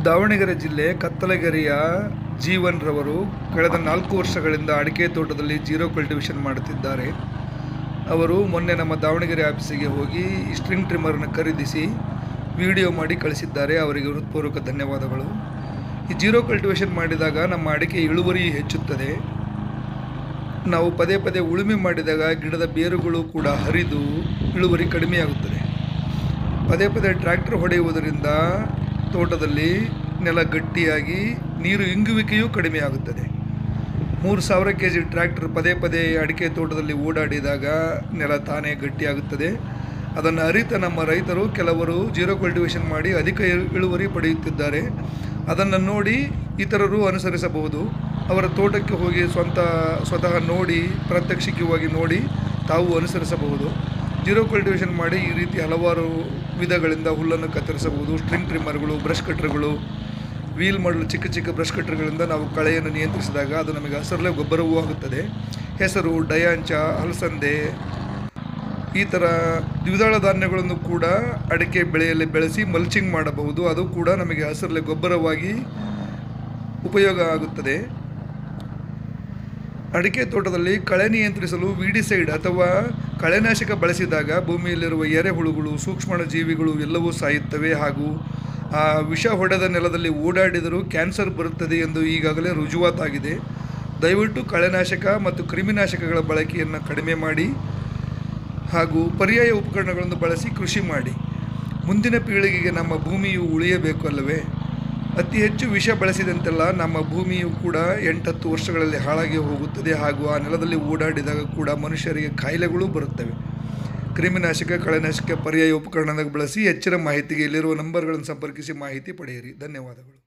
ದಾವಣಗೆರೆ ಜಿಲ್ಲೆ ಕತ್ತಲಗೆರೆಯ ಜೀವನ್ ರವರು ಕಳೆದ ನಾಲ್ಕು ವರ್ಷಗಳಿಂದ ಅಡಿಕೆ ತೋಟದಲ್ಲಿ ಜೀರೋ ಕಲ್ಟಿವೇಷನ್ ಮಾಡುತ್ತಿದ್ದಾರೆ ಅವರು ಮೊನ್ನೆ ನಮ್ಮ ದಾವಣಗೆರೆ ಆಫೀಸಿಗೆ ಹೋಗಿ ಈ ಸ್ಟ್ರಿಂಗ್ ಟ್ರಿಮ್ಮರ್ನ ಖರೀದಿಸಿ ವಿಡಿಯೋ ಮಾಡಿ ಕಳಿಸಿದ್ದಾರೆ ಅವರಿಗೆ ಹೃತ್ಪೂರ್ವಕ ಧನ್ಯವಾದಗಳು ಈ ಜೀರೋ ಕಲ್ಟಿವೇಷನ್ ಮಾಡಿದಾಗ ನಮ್ಮ ಅಡಿಕೆ ಇಳುವರಿ ಹೆಚ್ಚುತ್ತದೆ ನಾವು ಪದೇ ಪದೇ ಉಳುಮೆ ಮಾಡಿದಾಗ ಗಿಡದ ಬೇರುಗಳು ಕೂಡ ಹರಿದು ಇಳುವರಿ ಕಡಿಮೆಯಾಗುತ್ತದೆ ಪದೇ ಪದೇ ಟ್ರ್ಯಾಕ್ಟರ್ ಹೊಡೆಯುವುದರಿಂದ ತೋಟದಲ್ಲಿ ನೆಲ ಗಟ್ಟಿಯಾಗಿ ನೀರು ಇಂಗುವಿಕೆಯೂ ಕಡಿಮೆಯಾಗುತ್ತದೆ ಮೂರು ಸಾವಿರ ಕೆ ಜಿ ಟ್ರ್ಯಾಕ್ಟರ್ ಪದೇ ಪದೇ ಅಡಿಕೆ ತೋಟದಲ್ಲಿ ಓಡಾಡಿದಾಗ ನೆಲ ತಾನೇ ಗಟ್ಟಿಯಾಗುತ್ತದೆ ಅದನ್ನು ಅರಿತ ನಮ್ಮ ರೈತರು ಕೆಲವರು ಜೀರೋ ಕಲ್ಟಿವೇಷನ್ ಮಾಡಿ ಅಧಿಕ ಇಳು- ಇಳುವರಿ ಪಡೆಯುತ್ತಿದ್ದಾರೆ ಅದನ್ನು ನೋಡಿ ಇತರರು ಅನುಸರಿಸಬಹುದು ಅವರ ತೋಟಕ್ಕೆ ಹೋಗಿ ಸ್ವಂತ ಸ್ವತಃ ನೋಡಿ ಪ್ರಾತ್ಯಕ್ಷಿಕವಾಗಿ ನೋಡಿ ತಾವು ಅನುಸರಿಸಬಹುದು ಜೀರೋ ಕಲ್ಟಿವೇಷನ್ ಮಾಡಿ ಈ ರೀತಿ ಹಲವಾರು ವಿಧಗಳಿಂದ ಹುಲ್ಲನ್ನು ಕತ್ತರಿಸಬಹುದು ಸ್ಟ್ರಿಂಗ್ ಟ್ರಿಮ್ಮರ್ಗಳು ಬ್ರಷ್ ಕಟ್ರ್ಗಳು ವೀಲ್ ಮಾಡಲು ಚಿಕ್ಕ ಚಿಕ್ಕ ಬ್ರಷ್ ಕಟ್ರ್ಗಳಿಂದ ನಾವು ಕಳೆಯನ್ನು ನಿಯಂತ್ರಿಸಿದಾಗ ಅದು ನಮಗೆ ಹಸರಲೆ ಗೊಬ್ಬರವೂ ಆಗುತ್ತದೆ ಹೆಸರು ಡಯಾಂಚ ಅಲಸಂದೆ ಈ ಥರ ದ್ವಿದಳ ಧಾನ್ಯಗಳನ್ನು ಕೂಡ ಅಡಿಕೆ ಬೆಳೆಯಲ್ಲಿ ಬೆಳೆಸಿ ಮಲ್ಚಿಂಗ್ ಮಾಡಬಹುದು ಅದು ಕೂಡ ನಮಗೆ ಹಸರಲೆ ಗೊಬ್ಬರವಾಗಿ ಉಪಯೋಗ ಆಗುತ್ತದೆ ಅಡಿಕೆ ತೋಟದಲ್ಲಿ ಕಳೆ ನಿಯಂತ್ರಿಸಲು ವಿಡಿಸೈಡ್ ಅಥವಾ ಕಳೆನಾಶಕ ಬಳಸಿದಾಗ ಭೂಮಿಯಲ್ಲಿರುವ ಎರೆಹುಳುಗಳು ಸೂಕ್ಷ್ಮ ಜೀವಿಗಳು ಎಲ್ಲವೂ ಸಾಯುತ್ತವೆ ಹಾಗೂ ಆ ವಿಷ ಹೊಡೆದ ನೆಲದಲ್ಲಿ ಓಡಾಡಿದರೂ ಕ್ಯಾನ್ಸರ್ ಬರುತ್ತದೆ ಎಂದು ಈಗಾಗಲೇ ರುಜುವಾತಾಗಿದೆ ದಯವಿಟ್ಟು ಕಳೆನಾಶಕ ಮತ್ತು ಕ್ರಿಮಿನಾಶಕಗಳ ಬಳಕೆಯನ್ನು ಕಡಿಮೆ ಮಾಡಿ ಹಾಗೂ ಪರ್ಯಾಯ ಉಪಕರಣಗಳನ್ನು ಬಳಸಿ ಕೃಷಿ ಮಾಡಿ ಮುಂದಿನ ಪೀಳಿಗೆಗೆ ನಮ್ಮ ಭೂಮಿಯು ಉಳಿಯಬೇಕು ಅಲ್ಲವೇ ಅತಿ ಹೆಚ್ಚು ವಿಷ ಬಳಸಿದಂತೆಲ್ಲ ನಮ್ಮ ಭೂಮಿಯು ಕೂಡ ಎಂಟತ್ತು ವರ್ಷಗಳಲ್ಲಿ ಹಾಳಾಗಿ ಹೋಗುತ್ತದೆ ಹಾಗೂ ಆ ನೆಲದಲ್ಲಿ ಓಡಾಡಿದಾಗ ಕೂಡ ಮನುಷ್ಯರಿಗೆ ಕಾಯಿಲೆಗಳು ಬರುತ್ತವೆ ಕ್ರಿಮಿನಾಶಕ ಕಳೆನಾಶಕ ಪರ್ಯಾಯ ಉಪಕರಣಗಳನ್ನು ಬಳಸಿ ಹೆಚ್ಚಿನ ಮಾಹಿತಿಗೆ ಇಲ್ಲಿರುವ ನಂಬರ್ಗಳನ್ನು ಸಂಪರ್ಕಿಸಿ ಮಾಹಿತಿ ಪಡೆಯಿರಿ ಧನ್ಯವಾದಗಳು